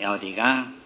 ಯಾವ್ದೀಗ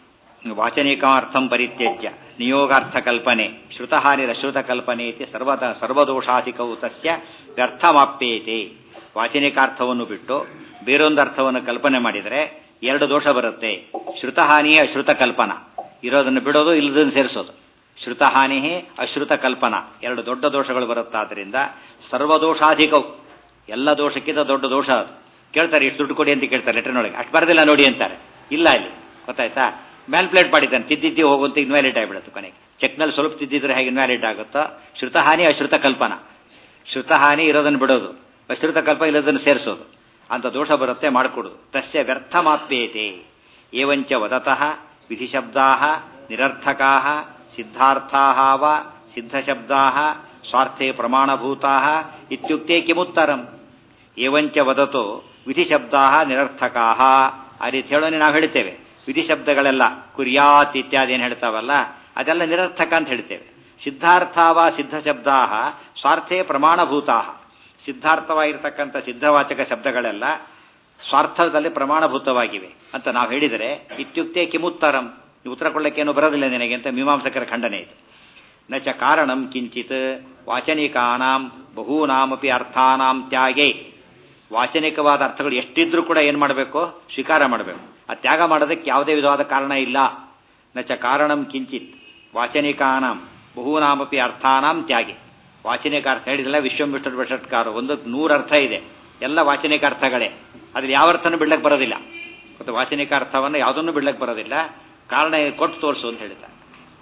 ವಾಚನಿಕಾರ್ಥಂ ಪರಿತ್ಯಜ್ಯ ನಿಯೋಗಾರ್ಥ ಕಲ್ಪನೆ ಶ್ರುತಹಾನಿರಶ್ರುತ ಕಲ್ಪನೆ ಇತಿ ಸರ್ವದ ಸರ್ವದೋಷಾಧಿಕವು ತಸ್ಯ ವ್ಯರ್ಥಮಾಪ್ಯೇತೆ ವಾಚನಿಕಾರ್ಥವನ್ನು ಬಿಟ್ಟು ಬೇರೊಂದು ಅರ್ಥವನ್ನು ಕಲ್ಪನೆ ಮಾಡಿದರೆ ಎರಡು ದೋಷ ಬರುತ್ತೆ ಶ್ರುತಹಾನಿ ಅಶ್ರುತ ಕಲ್ಪನಾ ಇರೋದನ್ನು ಬಿಡೋದು ಇಲ್ಲದನ್ನು ಸೇರಿಸೋದು ಶ್ರುತಹಾನಿ ಅಶ್ರುತ ಕಲ್ಪನಾ ಎರಡು ದೊಡ್ಡ ದೋಷಗಳು ಬರುತ್ತಾದ್ರಿಂದ ಸರ್ವದೋಷಾಧಿಕವು ಎಲ್ಲ ದೋಷಕ್ಕಿಂತ ದೊಡ್ಡ ದೋಷ ಅದು ಕೇಳ್ತಾರೆ ಇಷ್ಟು ದುಡ್ಡು ಕೊಡಿ ಅಂತ ಕೇಳ್ತಾರೆ ಲೆಟರ್ನೊಳಗೆ ಅಷ್ಟು ಬರೋದಿಲ್ಲ ನೋಡಿ ಅಂತಾರೆ ಇಲ್ಲ ಇಲ್ಲಿ ಗೊತ್ತಾಯ್ತಾ ಮ್ಯಾಲ್ ಪ್ಲೇಟ್ ಮಾಡಿದ್ದಾನೆ ತಿದ್ದಿದ್ದಿ ಹೋಗುವಂತ ಇನ್ವ್ಯಾಲಿಡ್ ಆಗಿಬಿಡುತ್ತೆ ಕೊನೆಗೆ ಚೆಕ್ನಲ್ಲಿ ಸ್ವಲ್ಪ ತಿದ್ದಿದ್ರೆ ಹೇಗೆ ಇನ್ವ್ಯಾಲಿಡ್ ಆಗುತ್ತೋ ಶ್ರುತಹಾನಿ ಅಶ್ರುತ ಕಲ್ಪನಾ ಶ್ರುತಹಾನಿ ಇರೋದನ್ನು ಬಿಡೋದು ಅಶ್ರುತ ಕಲ್ಪ ಇಲ್ಲದನ್ನು ಸೇರಿಸೋದು ಅಂತ ದೋಷ ಬರುತ್ತೆ ಮಾಡಿಕೊಡುದು ತಸ್ಯ ವ್ಯರ್ಥ ಮಾಪ್ಯೇತೆ ಏವಂಚ ವದತಃ ವಿಧಿಶಬ್ದಾ ನಿರರ್ಥಕಾ ಸಿದ್ಧಾರ್ಥಾ ವ ಸಿದ್ಧಶಬ್ದಾ ಸ್ವಾರ್ಥೆ ಪ್ರಮಾಣಭೂತಾ ಇತ್ಯುಕ್ತೆ ಕಿಮುತ್ತರಂ ಏವಂಚ ವದತೋ ವಿಧಿಶಬ್ದಾ ನಿರರ್ಥಕಾ ಆ ರೀತಿ ಹೇಳೋನೆ ನಾವು ಹೇಳ್ತೇವೆ ವಿಧಿಶಬ್ದಗಳೆಲ್ಲ ಕುರ್ಯಾತ್ ಇತ್ಯಾದಿ ಏನು ಹೇಳ್ತಾವಲ್ಲ ಅದೆಲ್ಲ ನಿರರ್ಥಕ ಅಂತ ಹೇಳ್ತೇವೆ ಸಿದ್ಧಾರ್ಥವ ಸಿದ್ಧಶಬ್ದಾ ಸ್ವಾರ್ಥೆ ಪ್ರಮಾಣಭೂತಾ ಸಿದ್ಧಾರ್ಥವಾಗಿರ್ತಕ್ಕಂಥ ಸಿದ್ಧವಾಚಕ ಶಬ್ದಗಳೆಲ್ಲ ಸ್ವಾರ್ಥದಲ್ಲಿ ಪ್ರಮಾಣಭೂತವಾಗಿವೆ ಅಂತ ನಾವು ಹೇಳಿದರೆ ಇತ್ಯುಕ್ತೆ ಕಿಮುತ್ತರಂ ಉತ್ತರ ಕೊಡಲಿಕ್ಕೇನು ಬರೋದಿಲ್ಲ ನಿನಗೆ ಅಂತ ಮೀಮಾಂಸಕರ ಖಂಡನೆ ಇದೆ ನ ಚ ಕಾರಣಂ ಕಿಂಚಿತ್ ವಾಚನಿಕಾನಾಂ ಬಹೂನಾಮಪಿ ಅರ್ಥಾನಾಂ ತ್ಯಾಗೆ ವಾಚನಿಕವಾದ ಅರ್ಥಗಳು ಎಷ್ಟಿದ್ರೂ ಕೂಡ ಏನು ಮಾಡಬೇಕು ಸ್ವೀಕಾರ ಮಾಡಬೇಕು ಆ ತ್ಯಾಗ ಮಾಡೋದಕ್ಕೆ ಯಾವುದೇ ವಿಧವಾದ ಕಾರಣ ಇಲ್ಲ ನ ಚ ಕಾರಣಂ ಕಿಂಚಿತ್ ವಾಚನಿಕಾನಾಂ ಬಹೂನಾಮಪಿ ಅರ್ಥಾನಾಂ ತ್ಯಾಗೆ ವಾಚನಿಕ ಅರ್ಥ ಹೇಳಿದ್ರಲ್ಲ ವಿಶ್ವಂಬಿಷ್ಠ ಭಷಟ್ಕಾರ ಒಂದು ನೂರು ಅರ್ಥ ಇದೆ ಎಲ್ಲ ವಾಚನಿಕ ಅರ್ಥಗಳೇ ಅದ್ರ ಯಾವ ಅರ್ಥನೂ ಬಿಡ್ಲಕ್ಕೆ ಬರೋದಿಲ್ಲ ಮತ್ತು ವಾಚನಿಕ ಅರ್ಥವನ್ನು ಯಾವುದನ್ನು ಬಿಡ್ಲಕ್ಕೆ ಬರೋದಿಲ್ಲ ಕಾರಣ ಕೊಟ್ಟು ತೋರಿಸು ಅಂತ ಹೇಳಿದ್ದಾರೆ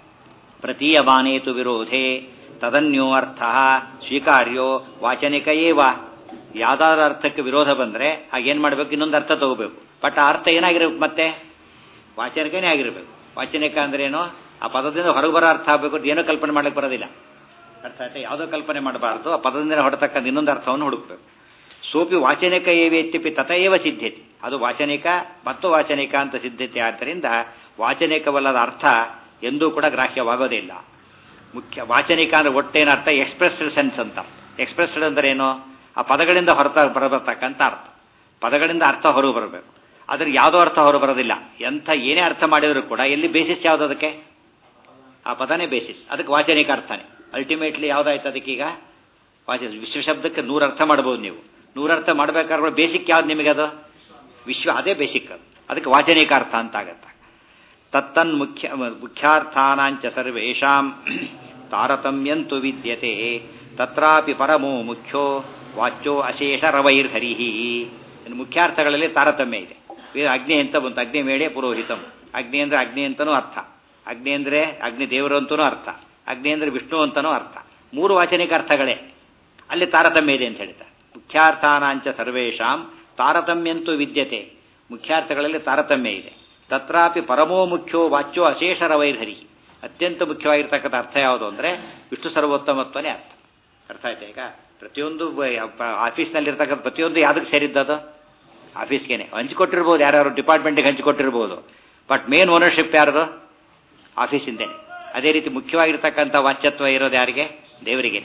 ಪ್ರತೀಯಮಾನೇತು ವಿರೋಧೆ ತದನ್ಯೋ ಅರ್ಥ ಸ್ವೀಕಾರ್ಯೋ ವಾಚನಿಕ ಏವ ಯಾವ್ದಾದ್ರು ಅರ್ಥಕ್ಕೆ ವಿರೋಧ ಬಂದರೆ ಆಗೇನು ಮಾಡಬೇಕು ಇನ್ನೊಂದು ಅರ್ಥ ತಗೋಬೇಕು ಬಟ್ ಆ ಅರ್ಥ ಏನಾಗಿರ್ಬೇಕು ಮತ್ತೆ ವಾಚನಿಕನೇ ಆಗಿರಬೇಕು ವಾಚನಿಕ ಅಂದ್ರೇನು ಆ ಪದದಿಂದ ಹೊರಗೆ ಬರೋ ಅರ್ಥ ಆಗಬೇಕು ಅಂತ ಏನೋ ಕಲ್ಪನೆ ಮಾಡ್ಲಿಕ್ಕೆ ಬರೋದಿಲ್ಲ ಅರ್ಥ ಆಯ್ತಾ ಯಾವುದೋ ಕಲ್ಪನೆ ಮಾಡಬಾರ್ದು ಆ ಪದದಿಂದ ಹೊರತಕ್ಕಂಥ ಇನ್ನೊಂದು ಅರ್ಥವನ್ನು ಹುಡುಕಬೇಕು ಸೋಪಿ ವಾಚನಿಕ ಏವೇತ್ಯಪಿ ತಥೈವ ಸಿದ್ಧತೆ ಅದು ವಾಚನಿಕ ಮತ್ತು ವಾಚನಿಕ ಅಂತ ಸಿದ್ಧತೆ ಆದ್ದರಿಂದ ವಾಚನಿಕವಲ್ಲದ ಅರ್ಥ ಎಂದೂ ಕೂಡ ಗ್ರಾಹ್ಯವಾಗೋದಿಲ್ಲ ಮುಖ್ಯ ವಾಚನಿಕ ಅಂದ್ರೆ ಒಟ್ಟೇನ ಅರ್ಥ ಎಕ್ಸ್ಪ್ರೆಸ್ಡ್ ಸೆನ್ಸ್ ಅಂತ ಎಕ್ಸ್ಪ್ರೆಸ್ಡ್ ಅಂದ್ರೆ ಏನು ಆ ಪದಗಳಿಂದ ಹೊರತ ಬರಬರ್ತಕ್ಕಂಥ ಅರ್ಥ ಪದಗಳಿಂದ ಅರ್ಥ ಹೊರಗೆ ಬರಬೇಕು ಅದ್ರ ಯಾವುದೋ ಅರ್ಥ ಹೊರ ಬರೋದಿಲ್ಲ ಎಂಥ ಏನೇ ಅರ್ಥ ಮಾಡಿದರೂ ಕೂಡ ಎಲ್ಲಿ ಬೇಸಿಸ್ ಯಾವುದು ಅದಕ್ಕೆ ಆ ಪದನೇ ಬೇಸಿಸ್ ಅದಕ್ಕೆ ವಾಚನಿಕ ಅರ್ಥನೇ ಅಲ್ಟಿಮೇಟ್ಲಿ ಯಾವುದಾಯ್ತು ಅದಕ್ಕೀಗ ವಾಚ ವಿಶ್ವ ಶಬ್ದಕ್ಕೆ ನೂರು ಅರ್ಥ ಮಾಡ್ಬೋದು ನೀವು ನೂರು ಅರ್ಥ ಮಾಡಬೇಕಾದ್ರೆ ಬೇಸಿಕ್ ಯಾವ್ದು ನಿಮಗೆ ಅದು ವಿಶ್ವ ಅದೇ ಬೇಸಿಕ್ ಅದು ಅದಕ್ಕೆ ವಾಚನಿಕ ಅರ್ಥ ಅಂತ ಆಗತ್ತೆ ತತ್ತನ್ ಮುಖ್ಯ ಮುಖ್ಯಾರ್ಥಾನಾಂಚ ಸರ್ವೇಷಾಂ ತಾರತಮ್ಯಂತು ವಿದ್ಯತೆ ತತ್ರಾಪಿ ಪರಮೋ ಮುಖ್ಯೋ ವಾಚ್ಯೋ ಅಶೇಷ ರವೈರ್ಹರಿ ಇನ್ನು ಮುಖ್ಯಾರ್ಥಗಳಲ್ಲಿ ತಾರತಮ್ಯ ಇದೆ ಅಗ್ನಿ ಅಂತ ಬಂತು ಅಗ್ನಿ ಮೇಡೆ ಪುರೋಹಿತಂ ಅಗ್ನಿ ಅಂದ್ರೆ ಅಗ್ನಿ ಅಂತನೂ ಅರ್ಥ ಅಗ್ನಿ ಅಂದ್ರೆ ಅಗ್ನಿ ದೇವರು ಅಂತನೂ ಅರ್ಥ ಅಗ್ನಿ ಅಂದ್ರೆ ವಿಷ್ಣು ಅಂತನೂ ಅರ್ಥ ಮೂರು ವಾಚನಿಕ ಅರ್ಥಗಳೇ ಅಲ್ಲಿ ತಾರತಮ್ಯ ಇದೆ ಅಂತ ಹೇಳ್ತಾರೆ ಮುಖ್ಯಾರ್ಥಾನಾಂಚ ಸರ್ವೇಷಾಂ ತಾರತಮ್ಯಂತೂ ವಿದ್ಯತೆ ಮುಖ್ಯಾರ್ಥಗಳಲ್ಲಿ ತಾರತಮ್ಯ ಇದೆ ತತ್ರಾಪಿ ಪರಮೋ ಮುಖ್ಯೋ ವಾಚ್ಯೋ ಅಶೇಷ ರವೈರ್ಹರಿ ಅತ್ಯಂತ ಮುಖ್ಯವಾಗಿರ್ತಕ್ಕಂಥ ಅರ್ಥ ಯಾವುದು ಅಂದರೆ ವಿಷ್ಣು ಸರ್ವೋತ್ತಮತ್ವನೇ ಅರ್ಥ ಅರ್ಥ ಆಯ್ತಾ ಈಗ ಪ್ರತಿಯೊಂದು ಆಫೀಸ್ನಲ್ಲಿರ್ತಕ್ಕಂಥ ಪ್ರತಿಯೊಂದು ಯಾವುದಕ್ಕೆ ಸೇರಿದ್ದದು ಆಫೀಸ್ಗೇನೆ ಹಂಚಿಕೊಟ್ಟಿರ್ಬೋದು ಯಾರ್ಯಾರು ಡಿಪಾರ್ಟ್ಮೆಂಟ್ಗೆ ಹಂಚಿಕೊಟ್ಟಿರ್ಬೋದು ಬಟ್ ಮೇನ್ ಓನರ್ಶಿಪ್ ಯಾರದು ಆಫೀಸಿಂದೇನೆ ಅದೇ ರೀತಿ ಮುಖ್ಯವಾಗಿರ್ತಕ್ಕಂಥ ವಾಚ್ಯತ್ವ ಇರೋದು ಯಾರಿಗೆ ದೇವರಿಗೆ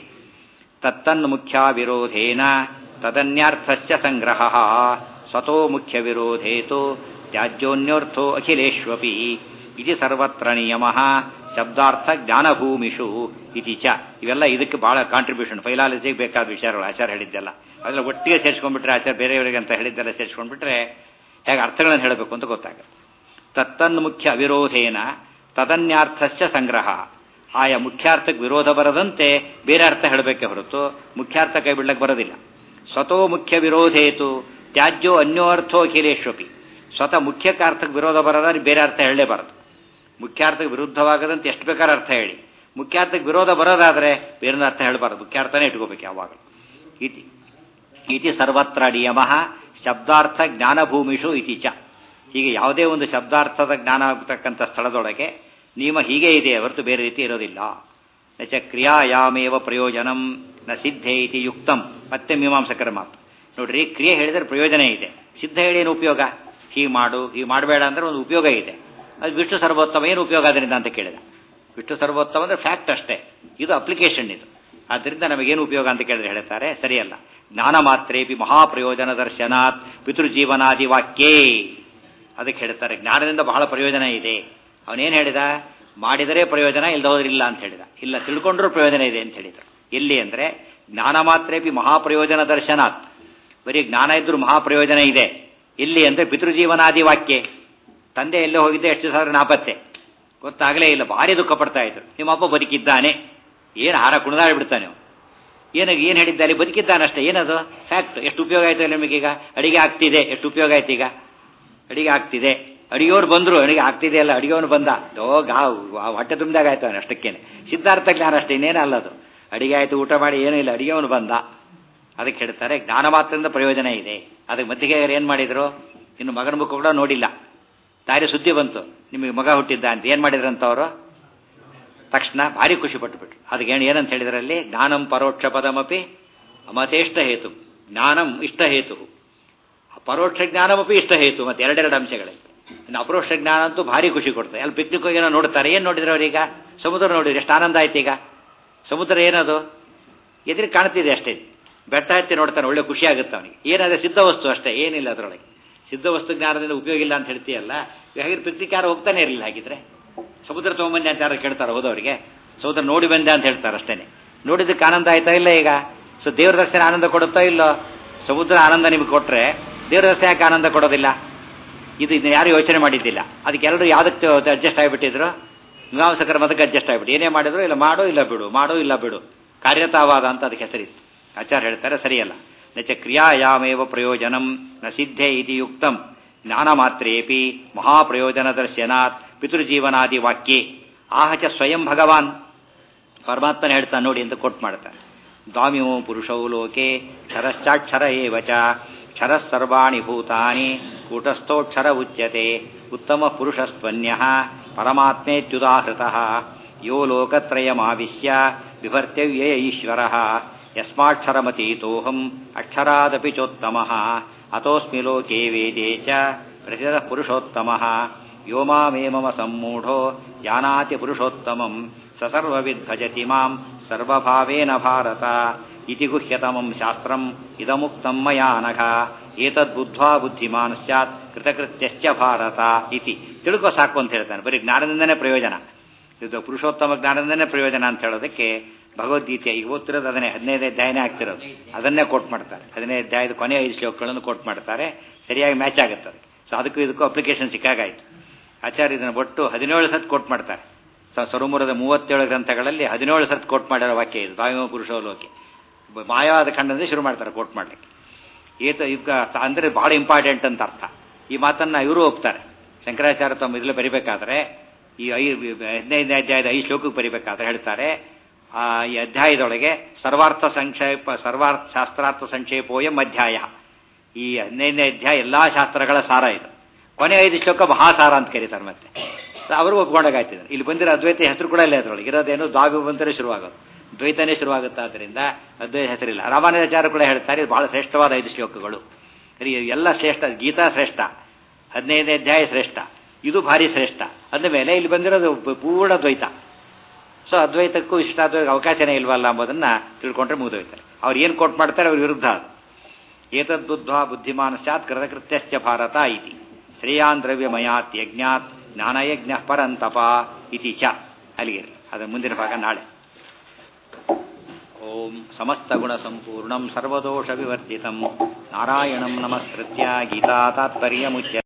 ತತ್ತನ್ ಮುಖ್ಯ ವಿರೋಧೇನ ತದನ್ಯಾರ್ಥಸ್ಯ ಸಂಗ್ರಹ ಸ್ವತೋ ಮುಖ್ಯ ವಿರೋಧೇತು ತ್ಯಾಜ್ಯೋನ್ಯೋರ್ಥೋ ಅಖಿಲೇಶ್ವಪಿ ಇದು ಸರ್ವತ್ರ ನಿಯಮ ಶಬ್ದಾರ್ಥ ಜ್ಞಾನಭೂಮಿಷು ಇತಿ ಚ ಇವೆಲ್ಲ ಇದಕ್ಕೆ ಬಹಳ ಕಾಂಟ್ರಿಬ್ಯೂಷನ್ ಫೈಲಾಲಜಿಗೆ ಬೇಕಾದ ವಿಚಾರಗಳು ಆಚಾರ ಹೇಳಿದ್ದೆಲ್ಲ ಅದೆಲ್ಲ ಒಟ್ಟಿಗೆ ಸೇರಿಸ್ಕೊಂಡ್ಬಿಟ್ರೆ ಆಚಾರ ಬೇರೆಯವರಿಗೆ ಅಂತ ಹೇಳಿದ್ದೆಲ್ಲ ಸೇರಿಸ್ಕೊಂಡ್ಬಿಟ್ರೆ ಹೇಗೆ ಅರ್ಥಗಳನ್ನು ಹೇಳಬೇಕು ಅಂತ ಗೊತ್ತಾಗುತ್ತೆ ತತ್ತನ್ ಮುಖ್ಯ ವಿರೋಧೇನ ತದನ್ಯಾರ್ಥಸ್ಯ ಸಂಗ್ರಹ ಆಯಾ ಮುಖ್ಯಾರ್ಥಕ್ಕೆ ವಿರೋಧ ಬರದಂತೆ ಬೇರೆ ಅರ್ಥ ಹೇಳಬೇಕೆ ಹೊರತು ಮುಖ್ಯಾರ್ಥ ಕೈ ಬಿಡ್ಲಕ್ಕೆ ಬರೋದಿಲ್ಲ ಸ್ವತೋ ಮುಖ್ಯ ವಿರೋಧೇತು ತ್ಯಾಜ್ಯೋ ಅನ್ಯೋ ಅರ್ಥೋ ಅಖಿಲೇಶ್ವಪಿ ಸ್ವತಃ ಮುಖ್ಯಕಾರ್ಥಕ್ಕೆ ವಿರೋಧ ಬರೋದಾದ್ರೆ ಬೇರೆ ಅರ್ಥ ಹೇಳಲೇಬಾರದು ಮುಖ್ಯಾರ್ಥಕ್ಕೆ ವಿರುದ್ಧವಾಗದಂತೆ ಎಷ್ಟು ಬೇಕಾದ್ರೆ ಅರ್ಥ ಹೇಳಿ ಮುಖ್ಯಾರ್ಥಕ್ಕೆ ವಿರೋಧ ಬರೋದಾದರೆ ಬೇರೆ ಅರ್ಥ ಹೇಳಬಾರದು ಮುಖ್ಯಾರ್ಥನೇ ಇಟ್ಕೋಬೇಕು ಯಾವಾಗ ಇತಿ ಇತಿ ಸರ್ವತ್ರ ನಿಯಮ ಶಬ್ದಾರ್ಥ ಜ್ಞಾನಭೂಮಿಷು ಇತಿ ಚ ಹೀಗೆ ಯಾವುದೇ ಒಂದು ಶಬ್ದಾರ್ಥದ ಜ್ಞಾನ ಆಗ್ತಕ್ಕಂಥ ಸ್ಥಳದೊಳಗೆ ನಿಯಮ ಹೀಗೆ ಇದೆ ಹೊರತು ಬೇರೆ ರೀತಿ ಇರೋದಿಲ್ಲ ನ ಚ ಕ್ರಿಯಾಯಾಮೇವ ಪ್ರಯೋಜನಂ ನ ಸಿದ್ಧೇ ಇತಿ ಯುಕ್ತಂ ಮತ್ತೆ ಮೀಮಾಂಸಕರ ಮಾತು ನೋಡ್ರಿ ಕ್ರಿಯೆ ಹೇಳಿದ್ರೆ ಪ್ರಯೋಜನ ಇದೆ ಸಿದ್ಧ ಹೇಳಿ ಏನು ಉಪಯೋಗ ಹೀಗೆ ಮಾಡು ಹೀಗೆ ಮಾಡಬೇಡ ಅಂದ್ರೆ ಒಂದು ಉಪಯೋಗ ಇದೆ ಅದು ವಿಷ್ಣು ಸರ್ವೋತ್ತಮ ಏನು ಉಪಯೋಗ ಅದರಿಂದ ಅಂತ ಕೇಳಿದ ವಿಷ್ಣು ಸರ್ವೋತ್ತಮ ಅಂದ್ರೆ ಫ್ಯಾಕ್ಟ್ ಅಷ್ಟೇ ಇದು ಅಪ್ಲಿಕೇಶನ್ ಇದು ಆದ್ದರಿಂದ ನಮಗೇನು ಉಪಯೋಗ ಅಂತ ಕೇಳಿದ್ರೆ ಹೇಳ್ತಾರೆ ಸರಿಯಲ್ಲ ಜ್ಞಾನ ಮಾತ್ರೇಪಿ ಮಹಾಪ್ರಯೋಜನ ದರ್ಶನಾತ್ ಪಿತೃಜೀವನಾದಿ ವಾಕ್ಯೇ ಅದಕ್ಕೆ ಹೇಳ್ತಾರೆ ಜ್ಞಾನದಿಂದ ಬಹಳ ಪ್ರಯೋಜನ ಇದೆ ಅವನೇನು ಹೇಳಿದ ಮಾಡಿದರೆ ಪ್ರಯೋಜನ ಇಲ್ಲದ ಹೋದ್ರಿಲ್ಲ ಅಂತ ಹೇಳಿದ ಇಲ್ಲ ತಿಳ್ಕೊಂಡ್ರೂ ಪ್ರಯೋಜನ ಇದೆ ಅಂತ ಹೇಳಿದರು ಎಲ್ಲಿ ಅಂದರೆ ಜ್ಞಾನ ಮಾತ್ರೇಪಿ ಮಹಾಪ್ರಯೋಜನ ದರ್ಶನಾತ್ ಬರೀ ಜ್ಞಾನ ಇದ್ರೂ ಮಹಾಪ್ರಯೋಜನ ಇದೆ ಎಲ್ಲಿ ಅಂದರೆ ಪಿತೃಜೀವನಾದಿ ವಾಕ್ಯ ತಂದೆ ಎಲ್ಲೇ ಹೋಗಿದ್ದೆ ಎಷ್ಟು ಸಾವಿರ ನಾಪತ್ತೆ ಗೊತ್ತಾಗಲೇ ಇಲ್ಲ ಭಾರಿ ದುಃಖ ಪಡ್ತಾ ಇದ್ರು ನಿಮ್ಮಪ್ಪ ಬದುಕಿದ್ದಾನೆ ಏನು ಹಾರ ಕುಣಿದಾಡಿ ಬಿಡ್ತಾನೆ ಅವನು ಏನು ಏನು ಹೇಳಿದ್ದಾರೆ ಬದುಕಿದ್ದಾನಷ್ಟೇ ಏನದು ಫ್ಯಾಕ್ಟ್ ಎಷ್ಟು ಉಪಯೋಗ ಆಯ್ತು ನಿಮಗೀಗ ಅಡಿಗೆ ಆಗ್ತಿದೆ ಎಷ್ಟು ಉಪಯೋಗ ಆಯ್ತು ಈಗ ಅಡಿಗೆ ಆಗ್ತಿದೆ ಅಡಿಗೆಯವ್ರು ಬಂದರು ಅಡಿಗೆ ಆಗ್ತಿದೆ ಅಲ್ಲ ಅಡಿಗೆವನು ಬಂದ ಓ ಗಾ ಹೊಟ್ಟೆ ತುಂಬಿದಾಗ ಆಯ್ತು ಅವನು ಅಷ್ಟಕ್ಕೇನೆ ಸಿದ್ಧಾರ್ಥ ಜ್ಞಾನ ಅಷ್ಟೇ ಇನ್ನೇನು ಅಲ್ಲದು ಅಡಿಗೆ ಆಯ್ತು ಊಟ ಮಾಡಿ ಏನೂ ಇಲ್ಲ ಅಡಿಗೆವನು ಬಂದ ಅದಕ್ಕೆ ಹೇಳ್ತಾರೆ ಜ್ಞಾನ ಮಾತ್ರದಿಂದ ಪ್ರಯೋಜನ ಇದೆ ಅದಕ್ಕೆ ಮತ್ತಿಗೆ ಏನು ಮಾಡಿದ್ರು ಇನ್ನು ಮಗನ ಮುಖ ಕೂಡ ನೋಡಿಲ್ಲ ತಾಯಿ ಸುದ್ದಿ ಬಂತು ನಿಮಗೆ ಮಗ ಹುಟ್ಟಿದ್ದ ಅಂತ ಏನು ಮಾಡಿದ್ರಂತ ಅವರು ತಕ್ಷಣ ಭಾರಿ ಖುಷಿ ಪಟ್ಟುಬಿಟ್ರು ಅದಕ್ಕೆ ಏನು ಏನಂತ ಹೇಳಿದ್ರಲ್ಲಿ ಜ್ಞಾನಂ ಪರೋಕ್ಷ ಪದಮಪಿ ಮತೇಷ್ಟ ಹೇತು ಜ್ಞಾನಂ ಇಷ್ಟ ಹೇತು ಪರೋಕ್ಷ ಜ್ಞಾನಮಪಿ ಇಷ್ಟ ಹೇತು ಮತ್ತೆ ಎರಡೆರಡು ಅಂಶಗಳಿವೆ ಇನ್ನು ಅಪರೋಕ್ಷ ಜ್ಞಾನ ಅಂತೂ ಭಾರಿ ಖುಷಿ ಕೊಡ್ತಾರೆ ಅಲ್ಲಿ ಪಿಕ್ನಿಕ್ ಹೋಗಿ ಏನೋ ನೋಡ್ತಾರೆ ಏನು ನೋಡಿದ್ರು ಅವ್ರೀಗ ಸಮುದ್ರ ನೋಡಿದ್ರು ಎಷ್ಟು ಆನಂದ ಆಯ್ತು ಈಗ ಸಮುದ್ರ ಏನದು ಎದುರು ಕಾಣ್ತಿದೆ ಅಷ್ಟೇ ಬೆಟ್ಟ ಹತ್ತಿ ನೋಡ್ತಾನೆ ಒಳ್ಳೆ ಖುಷಿ ಆಗುತ್ತೆ ಅವನಿಗೆ ಏನಾದ್ರೆ ಸಿದ್ಧ ವಸ್ತು ಅಷ್ಟೇ ಏನಿಲ್ಲ ಅದರೊಳಗೆ ಸಿದ್ಧ ವಸ್ತು ಜ್ಞಾನದಿಂದ ಉಪಯೋಗ ಇಲ್ಲ ಅಂತ ಹೇಳ್ತೀಯಲ್ಲ ಹಾಗಿದ್ರೆ ಪಿಕ್ನಿಕ್ ಯಾರು ಹೋಗ್ತಾನೆ ಇರಲಿಲ್ಲ ಹಾಗಿದ್ರೆ ಸಮುದ್ರ ತೊಗೊಂಬಂದೆ ಅಂತ ಯಾರು ಕೇಳ್ತಾರೆ ಹೋದವರಿಗೆ ಸಮುದ್ರ ನೋಡಿ ಬಂದೆ ಅಂತ ಹೇಳ್ತಾರೆ ಅಷ್ಟೇನೆ ನೋಡಿದ್ದಕ್ಕೆ ಆನಂದ ಆಯ್ತಾ ಇಲ್ಲ ಈಗ ಸೊ ದೇವ್ರ ದರ್ಶನ ಆನಂದ ಕೊಡುತ್ತಾ ಇಲ್ಲೋ ಸಮುದ್ರ ಆನಂದ ನಿಮಗೆ ಕೊಟ್ಟರೆ ದೇವ್ರ ದರ್ಶನ ಯಾಕೆ ಆನಂದ ಕೊಡೋದಿಲ್ಲ ಇದು ಇದನ್ನ ಯಾರು ಯೋಚನೆ ಮಾಡಿದ್ದಿಲ್ಲ ಅದಕ್ಕೆ ಎಲ್ಲರೂ ಯಾವುದಕ್ಕೆ ಅಡ್ಜಸ್ಟ್ ಆಗಿಬಿಟ್ಟಿದ್ರು ಮೀಮಾಂಸಕರ ಮತಕ್ಕೆ ಅಡ್ಜಸ್ಟ್ ಆಗಿಬಿಟ್ಟು ಏನೇ ಮಾಡಿದ್ರು ಇಲ್ಲ ಮಾಡು ಇಲ್ಲ ಬಿಡು ಮಾಡು ಇಲ್ಲ ಬಿಡು ಕಾರ್ಯತಾವಾದ ಅಂತ ಅದಕ್ಕೆ ಹೆಸರಿತ್ತು ಆಚಾರ್ಯ ಹೇಳ್ತಾರೆ ಸರಿಯಲ್ಲ ನಚ ಕ್ರಿಯಾಯಾಮೇವ ಪ್ರಯೋಜನಂ ನ ಸಿದ್ಧೇ ಇತಿ ಯುಕ್ತಂ ಜ್ಞಾನ ಮಾತ್ರೇಪಿ ಮಹಾಪ್ರಯೋಜನ ದರ್ಶನಾತ್ ಪಿತೃಜೀವನಾದಿ ವಾಕ್ಯೆ ಆಹಚ ಸ್ವಯಂ ಭಗವಾನ್ ಪರಮಾತ್ಮನ ಹೇಳ್ತಾನೆ ನೋಡಿ ಅಂತ ಕೊಟ್ಟು ಮಾಡ್ತಾನೆ ದ್ವಾಮಿಮೋ ಪುರುಷೌ ಲೋಕೆ ಕ್ಷರಶ್ಚಾಕ್ಷರ ಏವ ಚ ಕ್ಷರಸ್ಸರ್ವಾಣಿ ಭೂತಾನಿ ಕೂಟಸ್ಥೋಕ್ಷರ ಉಚ್ಯತೆ ಉತ್ತಮ ಪುರುಷಸ್ತ್ವನ್ಯ ಪರಮಾತ್ಮೇತ್ಯುದಾಹೃತ ಯೋ ಲೋಕತ್ರಯಮಾವಿಶ್ಯ ವಿಭರ್ತವ್ಯಯ ಈಶ್ವರ ಯಸ್ಮಾಕ್ಷರಮತೀತೋಹಂ ಅಕ್ಷರಾದಪಿ ಚೋತ್ತಮ ಅತೋಸ್ಮಿ ಲೋಕೆ ವೇದೇ ಚ ಪ್ರಸಿದ್ಧ ಪುರುಷೋತ್ತಮ ಯೋ ಮಾಮೇಮಮ ಸಮ್ಮೂಢೋ ಜಾನಾತಿ ಪುರುಷೋತ್ತಮಂ ಸ ಸರ್ವವಿದ್ ಭಜತಿ ಮಾಂ ಸರ್ವಭಾವೇನ ಭಾರತ ಇತಿ ಗುಹ್ಯತಮಂ ಶಾಸ್ತ್ರಂ ಇದಮುಕ್ತಂ ಮಯಾ ನಘ ಏತದ್ಬುದ್ಧ್ವಾ ಬುದ್ಧಿಮಾನ್ ಸ್ಯಾತ್ ಕೃತಕೃತ್ಯಶ್ಚ ಭಾರತ ಇತಿ ತಿಳ್ಕೊ ಸಾಕು ಅಂತ ಹೇಳ್ತಾನೆ ಬರೀ ಜ್ಞಾನದಿಂದನೇ ಪ್ರಯೋಜನ ಇದು ಪುರುಷೋತ್ತಮ ಜ್ಞಾನದಿಂದನೇ ಪ್ರಯೋಜನ ಅಂತ ಹೇಳೋದಕ್ಕೆ ಭಗವದ್ಗೀತೆ ಈಗ ಓದ್ತಿರೋದು ಅದನ್ನೇ ಹದಿನೈದು ಅಧ್ಯಾಯನೇ ಆಗ್ತಿರೋದು ಅದನ್ನೇ ಕೋಟ್ ಮಾಡ್ತಾರೆ ಹದಿನೈದು ಅಧ್ಯಾಯದ ಕೊನೆಯ ಐದು ಶ್ಲೋಕಗಳನ್ನು ಕೋಟ್ ಮಾಡ್ತಾರೆ ಸರಿಯಾಗಿ ಮ್ಯಾಚ್ ಆಗುತ್ತದೆ ಸೊ ಅದಕ್ಕೂ ಇದಕ್ಕೂ ಅಪ್ಲಿಕೇಶನ್ ಸಿಕ್ಕಾಗಾಯಿತು ಆಚಾರ್ಯ ಇದನ್ನು ಒಟ್ಟು ಹದಿನೇಳು ಸತ್ ಕೋಟ್ ಮಾಡ್ತಾರೆ ಸ ಸರುಮುರದ ಮೂವತ್ತೇಳು ಗ್ರಂಥಗಳಲ್ಲಿ ಹದಿನೇಳು ಸತ್ ಕೋಟ್ ಮಾಡಿರೋ ವಾಕ್ಯ ಇದು ದಾವಿಮ ಪುರುಷೋಲೋಕೆ ಮಾಯವಾದ ಖಂಡದಿಂದ ಶುರು ಮಾಡ್ತಾರೆ ಕೋಟ್ ಮಾಡಲಿಕ್ಕೆ ಏತ ಈಗ ಅಂದರೆ ಬಹಳ ಇಂಪಾರ್ಟೆಂಟ್ ಅಂತ ಅರ್ಥ ಈ ಮಾತನ್ನು ಇವರು ಒಪ್ತಾರೆ ಶಂಕರಾಚಾರ್ಯ ತಮ್ಮ ಇದರಲ್ಲಿ ಬರಿಬೇಕಾದ್ರೆ ಈ ಐ ಹದಿನೈದನೇ ಅಧ್ಯಾಯದ ಐದು ಶ್ಲೋಕಕ್ಕೆ ಬರಿಬೇಕಾದ್ರೆ ಹೇಳ್ತಾರೆ ಆ ಈ ಅಧ್ಯಾಯದೊಳಗೆ ಸರ್ವಾರ್ಥ ಸಂಕ್ಷೇಪ ಸರ್ವಾರ್ಥ ಶಾಸ್ತ್ರಾರ್ಥ ಸಂಕ್ಷೇಪೋಯಂ ಅಧ್ಯಾಯ ಈ ಹದಿನೈದನೇ ಅಧ್ಯಾಯ ಎಲ್ಲ ಶಾಸ್ತ್ರಗಳ ಸಾರ ಇದು ಕೊನೆ ಐದು ಶ್ಲೋಕ ಮಹಾಸಾರ ಅಂತ ಕರೀತಾರೆ ಮತ್ತೆ ಅವರು ಒಪ್ಕೊಂಡಾಗಾಯ್ತಿದ್ದಾರೆ ಇಲ್ಲಿ ಬಂದಿರೋ ಅದ್ವೈತ ಹೆಸರು ಕೂಡ ಇಲ್ಲ ಅದರೊಳಗೆ ಇರೋದೇನು ದ್ವಾಗು ಬಂದರೆ ಶುರುವಾಗೋದು ದ್ವೈತನೇ ಶುರುವಾಗುತ್ತೆ ಆದ್ದರಿಂದ ಅದ್ವೈತ ಹೆಸರಿಲ್ಲ ರಾಮಾನುಜಾಚಾರ್ಯ ಕೂಡ ಹೇಳ್ತಾರೆ ಇದು ಬಹಳ ಶ್ರೇಷ್ಠವಾದ ಐದು ಶ್ಲೋಕಗಳು ಎಲ್ಲ ಶ್ರೇಷ್ಠ ಗೀತಾ ಶ್ರೇಷ್ಠ ಹದಿನೈದನೇ ಅಧ್ಯಾಯ ಶ್ರೇಷ್ಠ ಇದು ಭಾರಿ ಶ್ರೇಷ್ಠ ಅಂದ ಮೇಲೆ ಇಲ್ಲಿ ಬಂದಿರೋದು ಪೂರ್ಣ ದ್ವೈತ ಸೊ ಅದ್ವೈತಕ್ಕೂ ಇಷ್ಟಾದ್ವೈತ ಅವಕಾಶನೇ ಇಲ್ವಲ್ಲ ಎಂಬುದನ್ನು ತಿಳ್ಕೊಂಡ್ರೆ ಮುಗಿದೋಯ್ತಾರೆ ಅವ್ರು ಏನು ಕೋಟ್ ಮಾಡ್ತಾರೆ ಅವ್ರ ವಿರುದ್ಧ ಅದು ಏತದ್ಬುದ್ಧ್ವಾ ಬುದ್ಧಿಮಾನ ಸ್ಯಾತ್ ಕೃತಕೃತ್ಯಶ್ಚ ಭಾರತ ಇತಿ ಶ್ರೇಯಾನ್ ದ್ರವ್ಯಮಯಾತ್ ಯಜ್ಞಾತ್ ಜ್ಞಾನಯಜ್ಞ ಪರಂತಪ ಇತಿ ಚ ಅಲ್ಲಿಗೆ ಅದರ ಮುಂದಿನ ಭಾಗ ನಾಳೆ ಓಂ ಸಮಸ್ತಗುಣಸಂಪೂರ್ಣಂ ಸರ್ವದೋಷವಿವರ್ಜಿತಂ ನಾರಾಯಣಂ ನಮಸ್ಕೃತ್ಯ ಗೀತಾ ತಾತ್ಪರ್ಯಮುಚ್ಯ